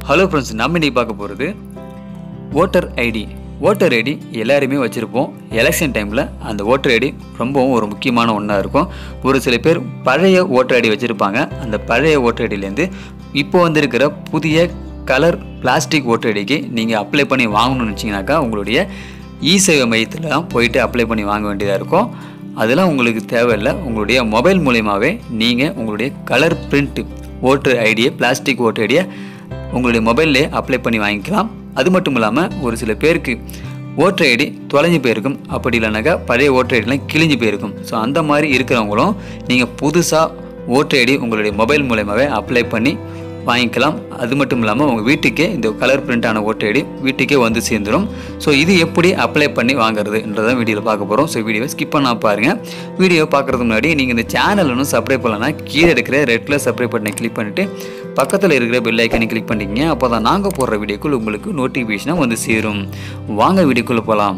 Hello friends நம்ம இன்னைக்கு பார்க்க போகிறது ஓட்டர் ஐடி ஓட்டர் ஐடி எல்லாருமே வச்சுருப்போம் எலெக்ஷன் டைமில் அந்த ஓட்டர் ஐடி ரொம்பவும் ஒரு முக்கியமான ஒன்றா இருக்கும் ஒரு சில பேர் பழைய ஓட்டர் ஐடி வச்சுருப்பாங்க அந்த பழைய ஓட்டர் ஐடியிலேருந்து இப்போ வந்திருக்கிற புதிய கலர் பிளாஸ்டிக் ஓட்டர் ஐடிக்கு நீங்கள் அப்ளை பண்ணி வாங்கணும்னு நினச்சிங்கனாக்கா உங்களுடைய இ சேவை மையத்தில் தான் போயிட்டு அப்ளை பண்ணி வாங்க வேண்டியதாக இருக்கும் அதெல்லாம் உங்களுக்கு தேவையில்லை உங்களுடைய மொபைல் மூலியமாகவே நீங்கள் உங்களுடைய கலர் பிரிண்ட் ஓட்டர் ஐடியை பிளாஸ்டிக் ஓட்டர் ஐடியை உங்களுடைய மொபைல்லே அப்ளை பண்ணி வாங்கிக்கலாம் அது மட்டும் இல்லாமல் ஒரு சில பேருக்கு ஓட்டர் ஐடி தொலைஞ்சு போயிருக்கும் அப்படி இல்லைனாக்கா பழைய ஓட்டர் ஐடிலாம் கிழிஞ்சு போயிருக்கும் ஸோ அந்த மாதிரி இருக்கிறவங்களும் நீங்கள் புதுசாக ஓட்டர் ஐடி உங்களுடைய மொபைல் மூலயமாவே அப்ளை பண்ணி வாங்கிக்கலாம் அது மட்டும் இல்லாமல் உங்கள் வீட்டுக்கே இந்த கலர் பிரிண்டான ஓட்டர் ஐடி வீட்டுக்கே வந்து சேர்ந்துடும் ஸோ இது எப்படி அப்ளை பண்ணி வாங்குறதுன்றதான் வீடியோவில் பார்க்க போகிறோம் ஸோ வீடியோவை ஸ்கிப் பண்ணால் பாருங்கள் வீடியோ பார்க்குறதுக்கு முன்னாடி நீங்கள் இந்த சேனல் ஒன்றும் சப்ஸ்கிரைப் பண்ணலன்னா கீழே இருக்கிற ரெட் கலர் சப்ஸ்கிரைப் பட்டனை கிளிக் பண்ணிவிட்டு பக்கத்தில் இருக்கிற பெல் ஐக்கனை கிளிக் பண்ணிக்கிங்க அப்போ தான் நாங்கள் போடுற வீடியோக்குள் உங்களுக்கு நோட்டிஃபிகேஷனாக வந்து சேரும் வாங்க வீடியோக்குள்ளே போகலாம்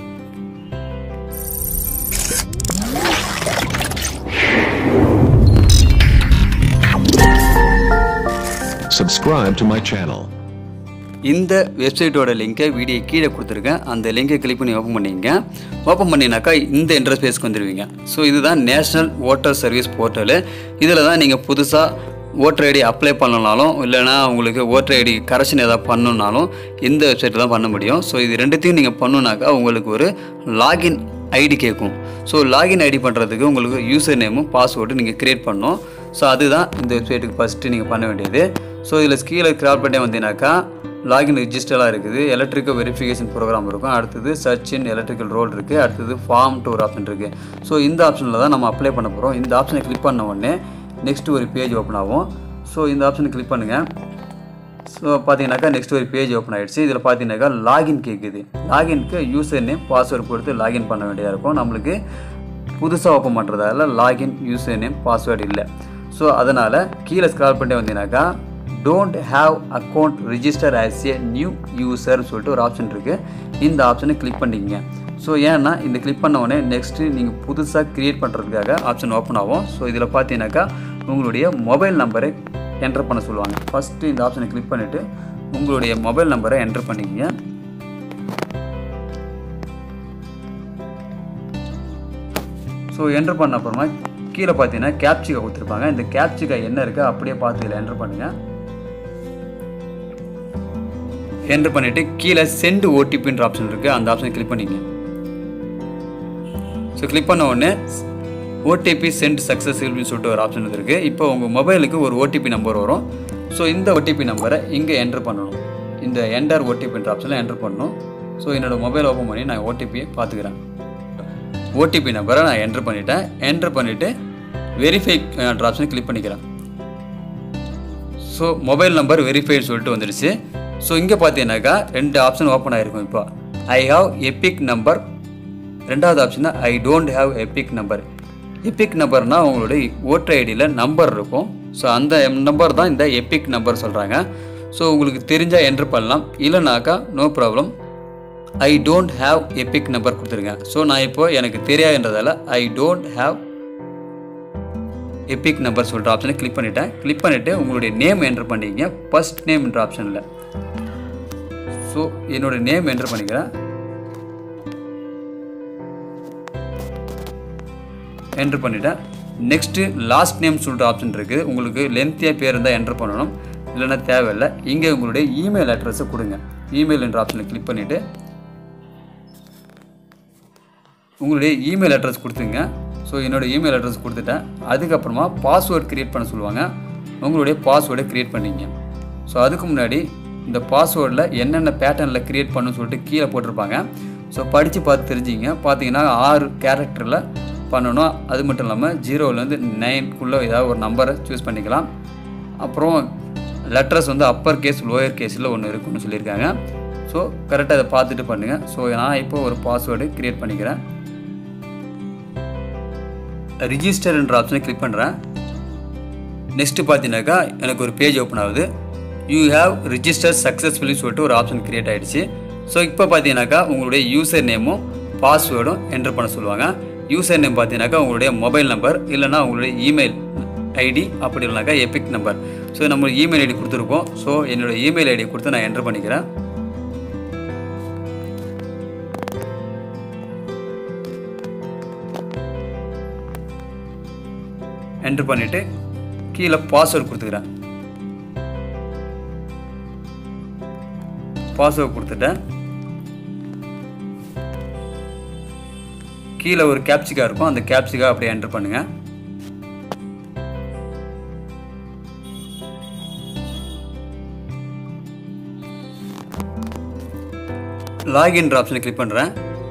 Subscribe to my channel. இந்த வெப்சைட்டோட லிங்கை வீடியோ கீழே கொடுத்துருக்கேன் அந்த லிங்கை கிளிக் பண்ணி ஓப்பன் பண்ணிங்க ஓப்பன் பண்ணினாக்கா இந்த இன்டர்ஃபேஸ்க்கு வந்துடுவீங்க ஸோ இதுதான் நேஷ்னல் ஓட்டர் சர்வீஸ் போர்ட்டலு இதில் தான் நீங்கள் புதுசாக ஓட்டர் ஐடி அப்ளை பண்ணனாலும் இல்லைனா உங்களுக்கு ஓட்டர் ஐடி கரெக்ஷன் எதாவது பண்ணணுன்னாலும் இந்த வெப்சைட்டில் தான் பண்ண முடியும் ஸோ இது ரெண்டுத்தையும் நீங்கள் பண்ணுனாக்கா உங்களுக்கு ஒரு லாகின் ஐடி கேட்கும் ஸோ லாகின் ஐடி பண்ணுறதுக்கு உங்களுக்கு யூசர் நேமும் பாஸ்வேர்டு நீங்கள் க்ரியேட் பண்ணணும் ஸோ அதுதான் இந்த வெப்சைட்டுக்கு ஃபஸ்ட்டு நீங்கள் பண்ண வேண்டியது ஸோ இதில் கீழே கிராப் பண்ணி வந்தீங்கன்னாக்கா லாகின் ரிஜிஸ்டராக இருக்குது எலக்ட்ரிக்கல் வெரிஃபிகேஷன் ப்ரோக்ராம் இருக்கும் அடுத்தது சர்ச் இன் எலக்ட்ரிக்கல் ரோல் இருக்குது அடுத்தது ஃபார்ம் டூ ஒரு ஆப்ஷன் இருக்குது ஸோ இந்த ஆப்ஷனில் தான் நம்ம அப்ளை பண்ண போகிறோம் இந்த ஆப்ஷனை கிளிக் பண்ண உடனே நெக்ஸ்ட் ஒரு பேஜ் ஓப்பன் ஆகும் ஸோ இந்த ஆப்ஷனை கிளிக் பண்ணுங்கள் ஸோ பார்த்தீங்கன்னாக்கா நெக்ஸ்ட் ஒரு பேஜ் ஓப்பன் ஆகிடுச்சு இதில் பார்த்தீங்கன்னாக்கா லாகின் கேட்குது லாகின்க்கு யூசர் நேம் பாஸ்வேர்டு கொடுத்து லாகின் பண்ண வேண்டியதாக இருக்கும் நம்மளுக்கு புதுசாக ஓப்பன் பண்ணுறதால லாகின் யூசர் நேம் பாஸ்வேர்டு இல்லை ஸோ அதனால் கீழே ஸ்க்ரால் பண்ணிட்டு வந்தீங்கன்னாக்கா don't have account register as a new யூசர்னு சொல்லிட்டு ஒரு ஆப்ஷன் இருக்குது இந்த ஆப்ஷனை கிளிக் பண்ணிக்கங்க ஸோ ஏன்னா இந்த கிளிக் பண்ண உடனே நெக்ஸ்ட்டு நீங்கள் புதுசாக க்ரியேட் பண்ணுறதுக்காக ஆப்ஷன் ஓப்பன் ஆகும் ஸோ இதில் பார்த்தீங்கன்னாக்கா உங்களுடைய மொபைல் நம்பரை என்டர் பண்ண சொல்லுவாங்க ஃபஸ்ட்டு இந்த ஆப்ஷனை கிளிக் பண்ணிவிட்டு உங்களுடைய மொபைல் நம்பரை என்டர் பண்ணிக்கங்க ஸோ என்டர் பண்ண அப்புறமா கீழே பார்த்தீங்கன்னா கேப்சிகா கொடுத்துருப்பாங்க இந்த கேப்சிகா என்ன இருக்கோ அப்படியே பார்த்து இதில் என்டர் பண்ணுங்கள் என்டர் பண்ணிவிட்டு கீழே சென்ட் ஓடிபின்ற ஆப்ஷன் இருக்குது அந்த ஆப்ஷனை கிளிக் பண்ணிங்க ஸோ கிளிக் பண்ண உடனே ஓடிபி சென்ட் சக்ஸஸ்ஃபுல்னு சொல்லிட்டு ஒரு ஆப்ஷன் இருக்குது இப்போ உங்கள் மொபைலுக்கு ஒரு ஓடிபி நம்பர் வரும் ஸோ இந்த ஓடிபி நம்பரை இங்கே என்டர் பண்ணணும் இந்த என்டர் ஓடிபின்ற ஆப்ஷனில் என்டர் பண்ணணும் ஸோ என்னோடய மொபைல் ஓப்பன் பண்ணி நான் ஓடிபியை பார்த்துக்கிறேன் ஓடிபி நம்பரை நான் என்டர் பண்ணிட்டேன் என்டர் பண்ணிவிட்டு வெரிஃபை ஆப்ஷனை கிளிக் பண்ணிக்கிறேன் ஸோ மொபைல் நம்பர் வெரிஃபைன்னு சொல்லிட்டு வந்துடுச்சு ஸோ இங்கே பார்த்தீங்கன்னாக்கா ரெண்டு ஆப்ஷன் ஓப்பன் ஆகிருக்கும் இப்போ ஐ ஹாவ் எபிக் நம்பர் ரெண்டாவது option I don't have EPIC number EPIC நம்பர்னால் உங்களுடைய ஓட்டர் ஐடியில் நம்பர் இருக்கும் ஸோ அந்த நம்பர் தான் இந்த எபிக் நம்பர் சொல்கிறாங்க ஸோ உங்களுக்கு தெரிஞ்சால் என்ட்ரு பண்ணலாம் இல்லைனாக்கா no problem I don't have EPIC number கொடுத்துருங்க ஸோ நான் இப்போ எனக்கு தெரியாதுன்றதால I don't have EPIC number சொல்கிற ஆப்ஷனை கிளிக் பண்ணிட்டேன் கிளிக் பண்ணிவிட்டு உங்களுடைய நேம் என்டர் பண்ணிக்கங்க ஃபஸ்ட் நேம்ன்ற ஆப்ஷனில் ஸோ என்னோடய நேம் என்டர் பண்ணிக்கிறேன் என்ட்ரு பண்ணிவிட்டேன் நெக்ஸ்ட்டு லாஸ்ட் நேம் சொல்லிட்டு ஆப்ஷன் இருக்குது உங்களுக்கு லென்த்தியாக பேர் இருந்தால் என்ட்ரு பண்ணணும் இல்லைன்னா தேவையில்லை இங்கே உங்களுடைய இமெயில் அட்ரஸை கொடுங்க இமெயில் என்ற ஆப்ஷனை கிளிக் பண்ணிவிட்டு உங்களுடைய இமெயில் அட்ரஸ் கொடுத்துங்க ஸோ என்னோடய இமெயில் அட்ரஸ் கொடுத்துட்டேன் அதுக்கப்புறமா பாஸ்வேர்டு க்ரியேட் பண்ண சொல்லுவாங்க உங்களுடைய பாஸ்வேர்டை க்ரியேட் பண்ணிங்க ஸோ அதுக்கு முன்னாடி இந்த பாஸ்வேர்டில் என்னென்ன பேட்டர்னில் க்ரியேட் பண்ணணும்னு சொல்லிட்டு கீழே போட்டிருப்பாங்க ஸோ படித்து பார்த்து தெரிஞ்சிங்க பார்த்தீங்கன்னா ஆறு கேரக்டரில் பண்ணணும் அது மட்டும் இல்லாமல் ஜீரோலேருந்து நைன்குள்ளே ஏதாவது ஒரு நம்பரை சூஸ் பண்ணிக்கலாம் அப்புறம் லெட்டர்ஸ் வந்து அப்பர் கேஸ் லோயர் கேஸில் ஒன்று இருக்குன்னு சொல்லியிருக்காங்க ஸோ கரெக்டாக அதை பார்த்துட்டு பண்ணுங்கள் ஸோ நான் இப்போ ஒரு பாஸ்வேர்டு க்ரியேட் பண்ணிக்கிறேன் ரிஜிஸ்டர்ன்ற ஆப்ஷனை கிளிக் பண்ணுறேன் நெக்ஸ்ட்டு பார்த்தீங்கன்னாக்கா எனக்கு ஒரு பேஜ் ஓப்பன் ஆகுது யூ ஹேவ் ரிஜிஸ்டர் சக்ஸஸ்ஃபுல்லி சொல்லிட்டு ஒரு ஆப்ஷன் க்ரியேட் ஆகிடுச்சு ஸோ இப்போ பார்த்தீங்கன்னாக்கா உங்களுடைய யூசர் நேமும் பாஸ்வேர்டும் என்டர் பண்ண சொல்லுவாங்க யூசர் நேம் பார்த்தீங்கன்னாக்கா உங்களுடைய மொபைல் நம்பர் இல்லைனா உங்களுடைய இமெயில் ஐடி அப்படி இல்லைனாக்கா எபிக் நம்பர் ஸோ நம்ம இமெயில் ஐடி கொடுத்துருக்கோம் ஸோ என்னோடய இமெயில் ஐடி கொடுத்து நான் என்டர் பண்ணிக்கிறேன் என்டர் பண்ணிவிட்டு கீழே பாஸ்வேர்டு கொடுத்துக்கிறேன் பாஸ்வேர்டு கொடுத்துட்டேன் கீழே ஒரு கேப்சிகா இருக்கும் அந்த கேப்சிகா அப்படியே என்டர் பண்ணுங்கள் லாகின்ற ஆப்ஷனை கிளிக் பண்ணுறேன்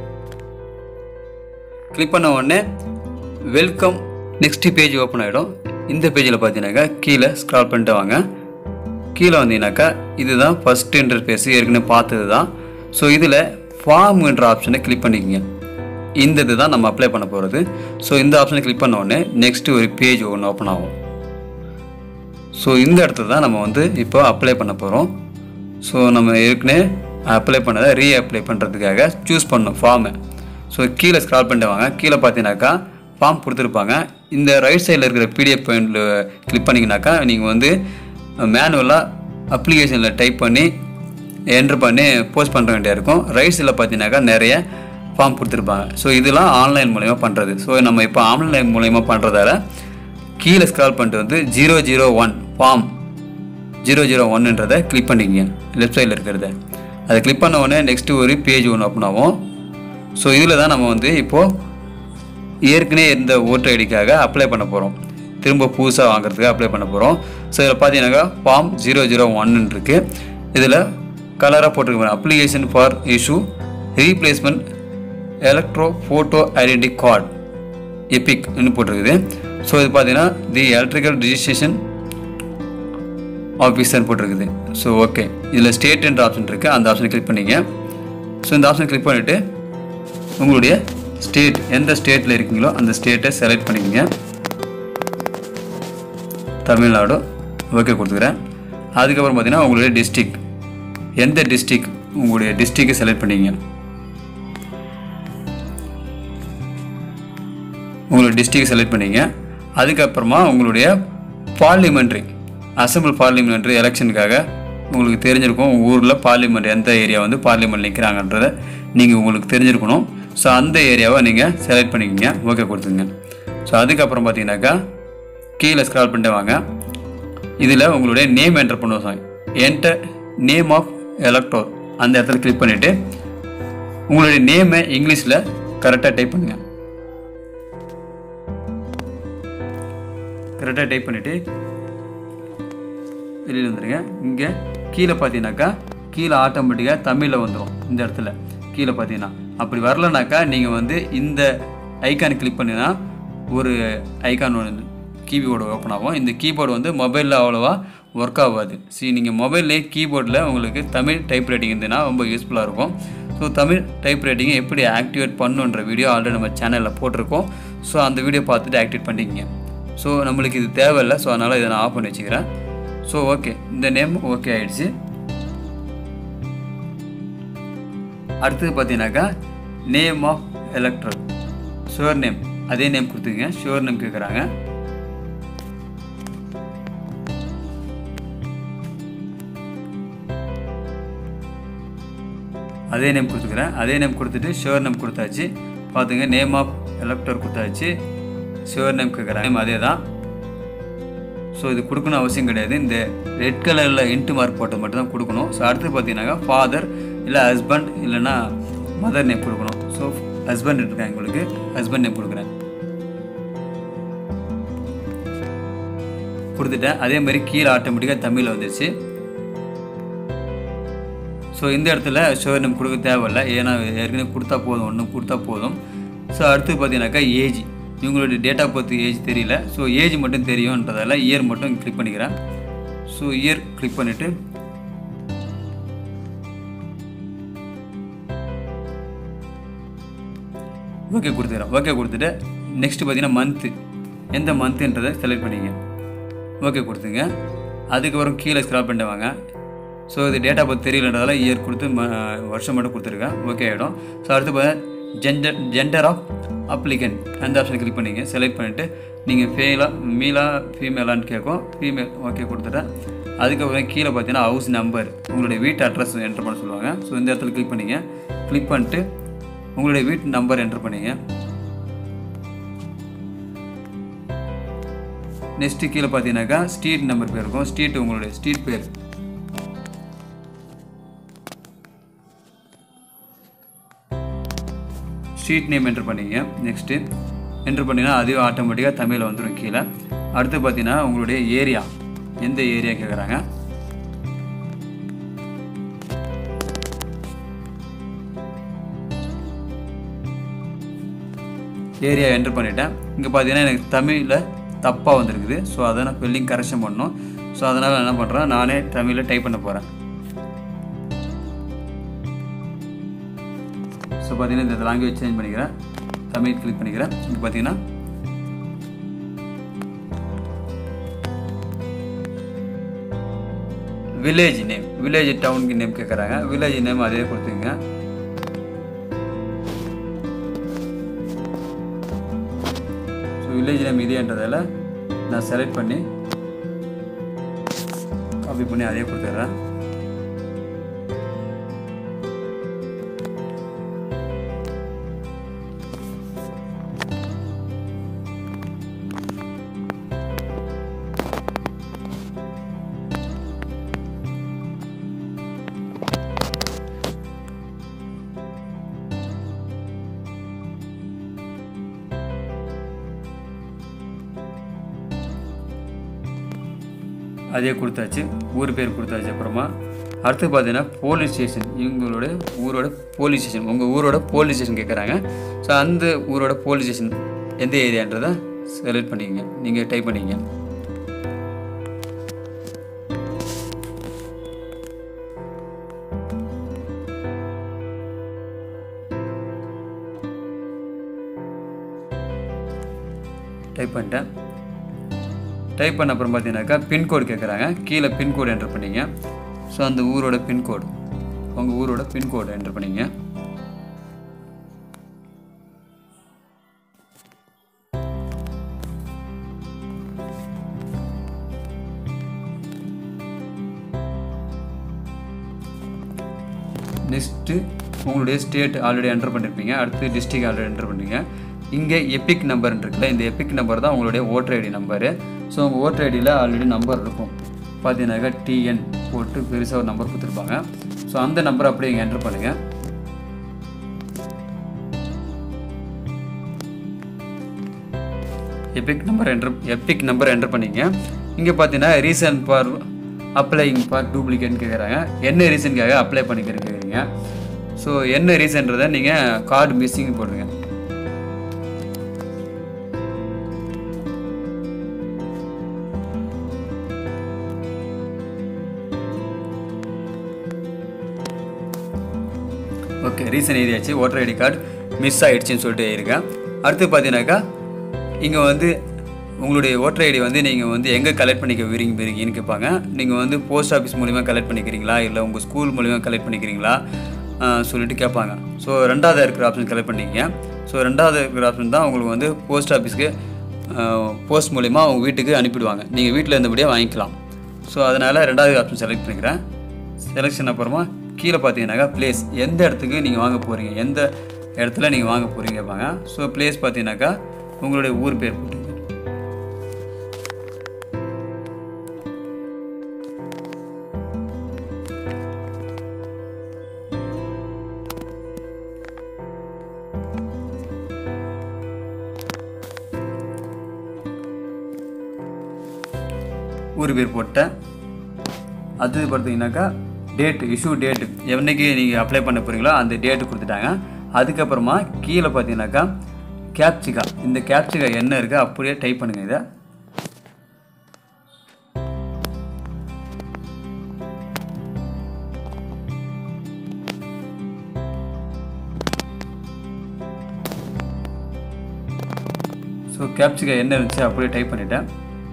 கிளிக் பண்ண உடனே வெல்கம் நெக்ஸ்ட் பேஜ் ஓப்பன் ஆகிடும் இந்த பேஜில் பார்த்தீங்கன்னாக்கா கீழே ஸ்க்ரால் பண்ணிட்டு வாங்க கீழே வந்தீங்கன்னாக்கா இதுதான் ஃபஸ்ட் இன்டர்ஃபேஸ் ஏற்கனவே பார்த்தது தான் ஸோ இதில் ஃபார்ம்ன்ற ஆப்ஷனை கிளிக் பண்ணிக்கோங்க இந்த இது தான் நம்ம அப்ளை பண்ண போகிறது ஸோ இந்த ஆப்ஷனை கிளிக் பண்ண உடனே நெக்ஸ்ட்டு ஒரு பேஜ் ஒன்று ஓப்பன் ஆகும் ஸோ இந்த இடத்துல தான் நம்ம வந்து இப்போ அப்ளை பண்ண போகிறோம் ஸோ நம்ம ஏற்கனவே அப்ளை பண்ணதை ரீ அப்ளை பண்ணுறதுக்காக சூஸ் பண்ணணும் ஃபார்மை ஸோ கீழே ஸ்க்ரால் பண்ணிட்டு வாங்க கீழே பார்த்தீங்கன்னாக்கா ஃபார்ம் கொடுத்துருப்பாங்க இந்த ரைட் சைடில் இருக்கிற பிடிஎஃப் பாயிண்டில் கிளிக் பண்ணிங்கனாக்கா நீங்கள் வந்து மேனுவலாக அப்ளிகேஷனில் டைப் பண்ணி என்ட்ரு பண்ணி போஸ்ட் பண்ணுற வேண்டியா இருக்கும் ரைட் சைடில் பார்த்தீங்கன்னாக்கா நிறைய ஃபார்ம் கொடுத்துருப்பாங்க ஸோ இதெல்லாம் ஆன்லைன் மூலயமா பண்ணுறது ஸோ நம்ம இப்போ ஆன்லைன் மூலயமா பண்ணுறதால கீழே ஸ்க்ரால் பண்ணிட்டு வந்து zero zero one form zero zero ஒன்னுன்றதை கிளிக் பண்ணிக்கங்க லெஃப்ட் சைடில் இருக்கிறத அதை கிளிக் பண்ண உடனே நெக்ஸ்ட்டு ஒரு பேஜ் ஒன்று ஓப்பன் ஆகும் ஸோ இதில் தான் நம்ம வந்து இப்போது ஏற்கனவே இருந்த ஓட்டர் ஐடிக்காக அப்ளை பண்ண போகிறோம் திரும்ப புதுசாக வாங்குறதுக்கு அப்ளை பண்ண போகிறோம் ஸோ இதில் பார்த்தீங்கன்னாக்கா ஃபார்ம் ஜீரோ ஜீரோ ஒன்னு இருக்குது இதில் கலராக போட்டிருக்க application for issue replacement electro photo identity card எபிக்னு போட்டிருக்குது ஸோ இது பார்த்தீங்கன்னா தி எலக்ட்ரிக்கல் ரிஜிஸ்ட்ரேஷன் ஆஃபீஸர் போட்டிருக்குது ஸோ ஓகே இதில் ஸ்டேட் என்ற ஆப்ஷன் இருக்குது அந்த ஆப்ஷனை கிளிக் பண்ணிங்க ஸோ இந்த ஆப்ஷனை கிளிக் பண்ணிவிட்டு உங்களுடைய ஸ்டேட் எந்த ஸ்டேட்டில் இருக்கீங்களோ அந்த ஸ்டேட்டை செலக்ட் பண்ணிக்கோங்க தமிழ்நாடு ஓகே கொடுத்துக்கிறேன் அதுக்கப்புறம் பார்த்தீங்கன்னா உங்களுடைய டிஸ்ட்ரிக் எந்த டிஸ்ட்ரிக் உங்களுடைய டிஸ்ட்ரிக்கை செலக்ட் பண்ணிக்கங்க உங்களுடைய டிஸ்ட்ரிக்ட் செலக்ட் பண்ணிங்க அதுக்கப்புறமா உங்களுடைய பார்லிமெண்ட்ரி அசம்பிள் பார்லிமெண்ட்ரி எலெக்ஷனுக்காக உங்களுக்கு தெரிஞ்சிருக்கும் உங்கள் ஊரில் பார்லிமெண்ட் எந்த ஏரியா வந்து பார்லிமெண்ட் நிற்கிறாங்கன்றத நீங்கள் உங்களுக்கு தெரிஞ்சிருக்கணும் ஸோ அந்த ஏரியாவை நீங்கள் செலக்ட் பண்ணிக்கோங்க ஓகே கொடுத்துங்க ஸோ அதுக்கப்புறம் பார்த்தீங்கன்னாக்கா கீழே ஸ்க்ரால் பண்ணிட்டு வாங்க இதில் உங்களுடைய நேம் என்டர் பண்ணுவோம் என்டர் நேம் ஆஃப் எலக்ட்ரோர் அந்த இடத்துல கிளிக் பண்ணிவிட்டு உங்களுடைய நேமை இங்கிலீஷில் கரெக்டாக டைப் பண்ணுங்கள் கரெக்டாக டைப் பண்ணிவிட்டு வெளியில் வந்துடுங்க இங்கே கீழே பார்த்தீங்கன்னாக்கா கீழே ஆட்டோமேட்டிக்காக தமிழில் வந்துடும் இந்த இடத்துல கீழே பார்த்தீங்கன்னா அப்படி வரலனாக்கா நீங்கள் வந்து இந்த ஐக்கான் கிளிக் பண்ணினா ஒரு ஐக்கான் ஒன்று கீபோர்டு ஓப்பன் ஆகும் இந்த கீபோர்டு வந்து மொபைலில் அவ்வளோவா ஒர்க் ஆகாது சி நீங்கள் மொபைல்லே கீபோர்டில் உங்களுக்கு தமிழ் டைப் ரைட்டிங் இருந்ததுன்னா ரொம்ப யூஸ்ஃபுல்லாக இருக்கும் ஸோ தமிழ் டைப் ரைட்டிங்கை எப்படி ஆக்டிவேட் பண்ணுன்ற வீடியோ ஆல்ரெடி நம்ம சேனலில் போட்டிருக்கோம் ஸோ அந்த வீடியோ பார்த்துட்டு ஆக்டிவேட் பண்ணிக்கிங்க ஸோ நம்மளுக்கு இது தேவையில்லை ஸோ அதனால் இதை நான் ஆஃப் பண்ணி வச்சுக்கிறேன் ஸோ ஓகே இந்த நேம் ஓகே ஆயிடுச்சு அடுத்தது பார்த்தீங்கன்னாக்கா name of electoral surname name name கொடுத்துங்க ஷுவர் நேம் கேட்குறாங்க அதே நேம் கொடுத்துக்கிறேன் அதே நேம் கொடுத்துட்டு ஷுவர் நேம் கொடுத்தாச்சு பார்த்துங்க நேம் ஆஃப் எலக்டர் கொடுத்தாச்சு ஷுவர் நேம் கேட்குறாங்க நேம் அதே தான் ஸோ இது கொடுக்கணும் அவசியம் கிடையாது இந்த ரெட் கலரில் இன்ட்டு மார்க் போட்டது மட்டும் தான் கொடுக்கணும் ஸோ அடுத்து பார்த்தீங்கன்னாக்கா ஃபாதர் இல்லை ஹஸ்பண்ட் இல்லைன்னா மதர் நேம் கொடுக்கணும் ஸோ ஹஸ்பண்ட் இருக்காங்க உங்களுக்கு ஹஸ்பண்ட் நேம் கொடுக்குறேன் கொடுத்துட்டேன் அதே மாதிரி கீழே ஆட்டோமேட்டிக்காக தமிழில் வந்துருச்சு ஸோ இந்த இடத்துல ஷோர் நேம் கொடுக்க தேவையில்ல ஏன்னா ஏற்கனவே கொடுத்தா போதும் ஒன்று கொடுத்தா போதும் ஸோ அடுத்து பார்த்தீங்கன்னாக்கா ஏஜ் இவங்களுடைய டேட் ஆஃப் பர்த் ஏஜ் தெரியல ஸோ ஏஜ் மட்டும் தெரியும்ன்றதால இயர் மட்டும் கிளிக் பண்ணிக்கிறேன் ஸோ இயர் கிளிக் பண்ணிவிட்டு ஓகே கொடுத்துக்கிறேன் ஓகே கொடுத்துட்டு நெக்ஸ்ட்டு பார்த்தீங்கன்னா மந்த்து எந்த மந்த்துன்றதை செலக்ட் பண்ணிங்க ஓகே கொடுத்துங்க அதுக்கப்புறம் கீழே ஸ்க்ரால் பண்ணிட்டு வாங்க ஸோ இது டேட் ஆஃப் பர்த் தெரியலன்றதால இயர் கொடுத்து ம வருஷம் மட்டும் கொடுத்துருக்கேன் ஓகே ஆகிடும் ஸோ அடுத்து பார்த்தா ஜெண்டர் ஜெண்டர் ஆஃப் அப்ளிகன் அந்த ஆப்ஷனை கிளிக் பண்ணிங்க செலக்ட் பண்ணிவிட்டு நீங்கள் ஃபேலா மீலா ஃபீமேலான்னு கேட்கும் ஃபீமேல் ஓகே கொடுத்துட்டேன் அதுக்கப்புறம் கீழே பார்த்தீங்கன்னா ஹவுஸ் நம்பர் உங்களுடைய வீட்டு அட்ரஸ் என்டர் பண்ண சொல்லுவாங்க ஸோ இந்த இடத்துல கிளிக் பண்ணிங்க கிளிக் பண்ணிட்டு உங்களுடைய வீட்டு நம்பர் என்டர் பண்ணிங்க நெக்ஸ்ட்டு கீழே பார்த்தீங்கன்னாக்கா ஸ்ட்ரீட் நம்பர் பேர் இருக்கும் ஸ்ட்ரீட் உங்களுடைய ஸ்ட்ரீட் பேர் ஸ்ட்ரீட் நேம் என்டர் பண்ணிங்க நெக்ஸ்ட்டு என்டர் பண்ணிங்கன்னா அதுவே ஆட்டோமேட்டிக்காக தமிழில் வந்துடும் கீழே அடுத்து பார்த்தீங்கன்னா உங்களுடைய ஏரியா எந்த ஏரியா கேட்குறாங்க ஏரியா என்டர் பண்ணிட்டேன் இங்கே பார்த்தீங்கன்னா எனக்கு தமிழில் தப்பாக வந்திருக்குது ஸோ அதை நான் ஸ்பெல்லிங் கரெக்ஷன் பண்ணணும் ஸோ அதனால் என்ன பண்ணுறேன் நானே தமிழில் டைப் பண்ண போகிறேன் ஸோ பார்த்தீங்கன்னா இந்த லாங்குவேஜ் சேஞ்ச் பண்ணிக்கிறேன் தமிழ் கிளிக் பண்ணிக்கிறேன் இங்கே பார்த்தீங்கன்னா வில்லேஜ் நேம் வில்லேஜ் டவுனுக்கு நேம் கேட்குறாங்க வில்லேஜ் நேம் அதே கொடுத்துங்க ஸோ வில்லேஜ் நேம் இதேன்றதால நான் செலக்ட் பண்ணி காப்பி பண்ணி அதே கொடுத்துட்றேன் அதே கொடுத்தாச்சு ஊர் பேர் கொடுத்தாச்சு அப்புறமா அடுத்து பார்த்தீங்கன்னா போலீஸ் ஸ்டேஷன் இவங்களோட ஊரோட போலீஸ் ஸ்டேஷன் உங்கள் ஊரோட போலீஸ் ஸ்டேஷன் கேட்குறாங்க ஸோ அந்த ஊரோட போலீஸ் ஸ்டேஷன் எந்த ஏரியான்றதை செலக்ட் பண்ணிக்கங்க நீங்கள் டைப் பண்ணிக்கங்க டைப் பண்ணிட்டேன் டைப் பண்ண அப்புறம் பார்த்தீங்கன்னாக்கா பின்கோடு கேட்குறாங்க கீழே பின்கோடு என்டர் பண்ணிங்க ஸோ அந்த ஊரோட பின்கோடு உங்கள் ஊரோட பின்கோடு என்டர் பண்ணிங்க நெக்ஸ்ட்டு உங்களுடைய ஸ்டேட் ஆல்ரெடி என்டர் பண்ணியிருப்பீங்க அடுத்து டிஸ்ட்ரிக் ஆல்ரெடி என்டர் பண்ணீங்க இங்கே எபிக் நம்பர் இருக்குல்ல இந்த எபிக் நம்பர் தான் உங்களுடைய ஓட்டர் ஐடி நம்பரு ஸோ உங்கள் ஓட்டர் ஐடியில் ஆல்ரெடி நம்பர் இருக்கும் பார்த்தீங்கன்னாக்கா டிஎன் போட்டு பெருசாக ஒரு நம்பர் கொடுத்துருப்பாங்க ஸோ அந்த நம்பரை அப்படியே இங்கே என்டர் பண்ணுங்கள் EPIC number enter EPIC number enter பண்ணிங்க இங்கே பார்த்தீங்கன்னா ரீசன் ஃபார் அப்ளைங் ஃபார் டூப்ளிகேட்னு கேட்குறாங்க என்ன ரீசனுக்காக அப்ளை பண்ணிக்கிறேன்னு கேட்குறீங்க ஸோ என்ன ரீசன்றதை நீங்கள் கார்டு மிஸ்ஸிங் போடுங்க ஓகே ரீசன் எழுதியாச்சு ஓட்டர் ஐடி கார்டு மிஸ் ஆகிடுச்சின்னு சொல்லிட்டு இருக்கேன் அடுத்து பார்த்தீங்கன்னாக்கா இங்கே வந்து உங்களுடைய ஓட்டர் ஐடி வந்து நீங்கள் வந்து எங்கே கலெக்ட் பண்ணிக்க விரும்பி விரும்பின்னு கேட்பாங்க நீங்கள் வந்து போஸ்ட் ஆஃபீஸ் மூலிமா கலெக்ட் பண்ணிக்கிறீங்களா இல்லை உங்கள் ஸ்கூல் மூலிமா கலெக்ட் பண்ணிக்கிறீங்களா ஆஹ் சொல்லிட்டு கேட்பாங்க ஸோ ரெண்டாவது இருக்கிற ஆப்ஷன் கலெக்ட் பண்ணிக்கங்க ஸோ ரெண்டாவது இருக்கிற ஆப்ஷன் தான் உங்களுக்கு வந்து போஸ்ட் ஆஃபீஸ்க்கு போஸ்ட் மூலிமா உங்கள் வீட்டுக்கு அனுப்பிடுவாங்க நீங்கள் வீட்டில் இருந்தபடியே வாங்கிக்கலாம் ஸோ அதனால் ரெண்டாவது ஆப்ஷன் செலக்ட் பண்ணிக்கிறேன் செலெக்ஷன் அப்புறமா கீழே பார்த்தீங்கன்னாக்கா பிளேஸ் எந்த இடத்துக்கு நீங்கள் வாங்க போகிறீங்க எந்த இடத்துல நீங்கள் வாங்க போகிறீங்க கேட்பாங்க ஸோ பிளேஸ் பார்த்தீங்கன்னாக்கா உங்களுடைய ஊர் பேர் போட்டுங்க ஊர் பேர் போட்டேன் அது பார்த்தீங்கன்னாக்கா டேட் இஷ்யூ டேட்டு என்னைக்கு நீங்கள் அப்ளை பண்ண போகிறீங்களோ அந்த டேட்டு கொடுத்துட்டாங்க அதுக்கப்புறமா கீழே பார்த்தீங்கன்னாக்கா கேப்சிகா இந்த கேப்சிகா என்ன இருக்கோ அப்படியே டைப் பண்ணுங்கள் இதை ஸோ கேப்சிகா என்ன இருந்துச்சு அப்படியே டைப் பண்ணிட்டேன்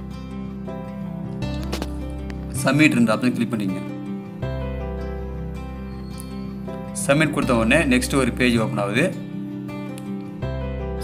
சப்மிட் இருந்த ஆப்ஷன் கிளிக் பண்ணிங்க சப்மிட் கொடுத்த உடனே நெக்ஸ்ட் ஒரு பேஜ் ஓப்பன் ஆகுது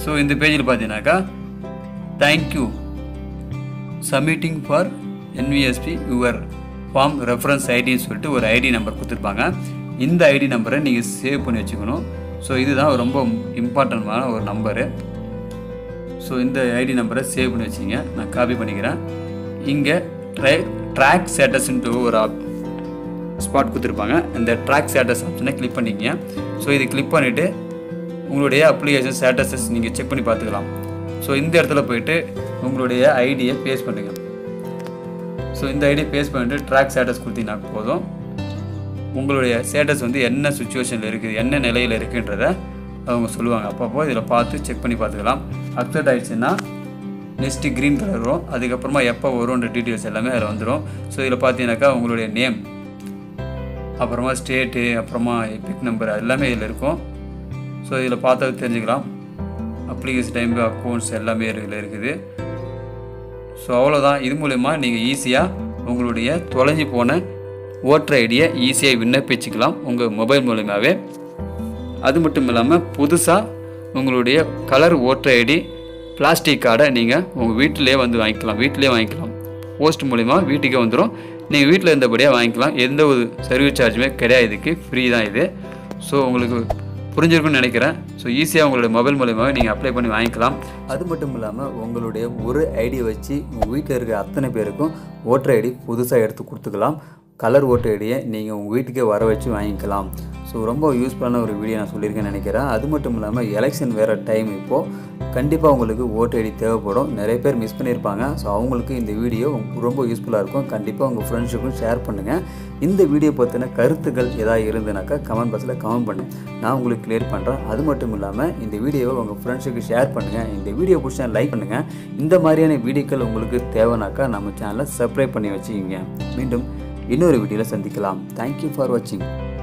ஸோ இந்த பேஜில் பார்த்தீங்கன்னாக்கா thank you submitting for NVSP your form reference ஐடின்னு சொல்லிட்டு ஒரு ஐடி நம்பர் கொடுத்துருப்பாங்க இந்த ஐடி நம்பரை நீங்கள் சேவ் பண்ணி வச்சுக்கணும் ஸோ இதுதான் ரொம்ப இம்பார்ட்டன்டான ஒரு நம்பரு ஸோ இந்த ஐடி நம்பரை சேவ் பண்ணி வச்சிங்க நான் காப்பி பண்ணிக்கிறேன் இங்கே ட்ரை ட்ராக் ஸ்டேட்டஸ்ன்ட்டு ஒரு ஆப் ஸ்பாட் கொடுத்துருப்பாங்க இந்த ட்ராக் ஸ்டேட்டஸ் ஆப்ஷனை கிளிக் பண்ணிக்கங்க ஸோ இது கிளிக் பண்ணிவிட்டு உங்களுடைய அப்ளிகேஷன் ஸ்டேட்டஸஸ் நீங்கள் செக் பண்ணி பார்த்துக்கலாம் ஸோ இந்த இடத்துல போயிட்டு உங்களுடைய ஐடியை பேஸ் பண்ணுங்கள் ஸோ இந்த ஐடியை பேஸ் பண்ணிட்டு ட்ராக் ஸ்டேட்டஸ் கொடுத்தீங்கன்னா போதும் உங்களுடைய ஸ்டேட்டஸ் வந்து என்ன சுச்சுவேஷனில் இருக்குது என்ன நிலையில் இருக்குன்றத அவங்க சொல்லுவாங்க அப்பப்போ இதில் பார்த்து செக் பண்ணி பார்த்துக்கலாம் அப்செட் ஆயிடுச்சுன்னா நெக்ஸ்ட்டு க்ரீன் கலர் வரும் அதுக்கப்புறமா எப்போ வரும்ன்ற டீட்டெயில்ஸ் எல்லாமே அதில் வந்துடும் ஸோ இதில் பார்த்தீங்கன்னாக்கா உங்களுடைய நேம் அப்புறமா ஸ்டேட்டு அப்புறமா எபிக் நம்பர் எல்லாமே இதில் இருக்கும் ஸோ இதில் பார்த்தா தெரிஞ்சுக்கலாம் அப்ளிகேஷன் டைம் அக்கௌண்ட்ஸ் எல்லாமே இதில் இருக்குது ஸோ அவ்வளோதான் இது மூலயமா நீங்கள் ஈஸியாக உங்களுடைய தொலைஞ்சு போன ஓட்டர் ஐடியை ஈஸியாக விண்ணப்பிச்சுக்கலாம் உங்கள் மொபைல் மூலயமாவே அது மட்டும் இல்லாமல் புதுசாக உங்களுடைய கலர் ஓட்டர் ஐடி பிளாஸ்டிக் கார்டை நீங்கள் உங்கள் வீட்டிலே வந்து வாங்கிக்கலாம் வீட்டிலே வாங்கிக்கலாம் போஸ்ட் மூலிமா வீட்டுக்கே வந்துடும் நீங்கள் வீட்டில் இருந்தபடியாக வாங்கிக்கலாம் எந்த ஒரு சர்வீஸ் சார்ஜுமே கிடையாது இதுக்கு ஃப்ரீ தான் இது ஸோ உங்களுக்கு புரிஞ்சிருக்கும்னு நினைக்கிறேன் ஸோ ஈஸியாக உங்களுடைய மொபைல் மூலியமாகவே நீங்கள் அப்ளை பண்ணி வாங்கிக்கலாம் அது மட்டும் இல்லாமல் உங்களுடைய ஒரு ஐடி வச்சு உங்கள் வீட்டில் இருக்கிற அத்தனை பேருக்கும் ஓட்டர் ஐடி புதுசாக எடுத்து கொடுத்துக்கலாம் கலர் ஓட்டர் ஐடியை நீங்கள் உங்கள் வீட்டுக்கே வர வச்சு வாங்கிக்கலாம் ஸோ ரொம்ப யூஸ்ஃபுல்லான ஒரு வீடியோ நான் சொல்லியிருக்கேன்னு நினைக்கிறேன் அது மட்டும் இல்லாமல் எலெக்ஷன் வேறு டைம் இப்போது கண்டிப்பாக உங்களுக்கு ஓட்டு ஐடி தேவைப்படும் நிறைய பேர் மிஸ் பண்ணியிருப்பாங்க ஸோ அவங்களுக்கு இந்த வீடியோ ரொம்ப யூஸ்ஃபுல்லாக இருக்கும் கண்டிப்பாக உங்கள் ஃப்ரெண்ட்ஸுக்கும் ஷேர் பண்ணுங்கள் இந்த வீடியோ பற்றின கருத்துக்கள் ஏதாவது இருந்ததுனாக்கா கமெண்ட் பாக்ஸில் கமெண்ட் பண்ணு நான் உங்களுக்கு கிளியர் பண்ணுறேன் அது மட்டும் இல்லாமல் இந்த வீடியோவை உங்கள் ஃப்ரெண்ட்ஸுக்கு ஷேர் பண்ணுங்கள் இந்த வீடியோ பிடிச்சா லைக் பண்ணுங்கள் இந்த மாதிரியான வீடியோக்கள் உங்களுக்கு தேவைனாக்கா நம்ம சேனலை சப்ஸ்கிரைப் பண்ணி வச்சுக்கிங்க மீண்டும் இன்னொரு வீடியோவில் சந்திக்கலாம் தேங்க்யூ ஃபார் வாட்சிங்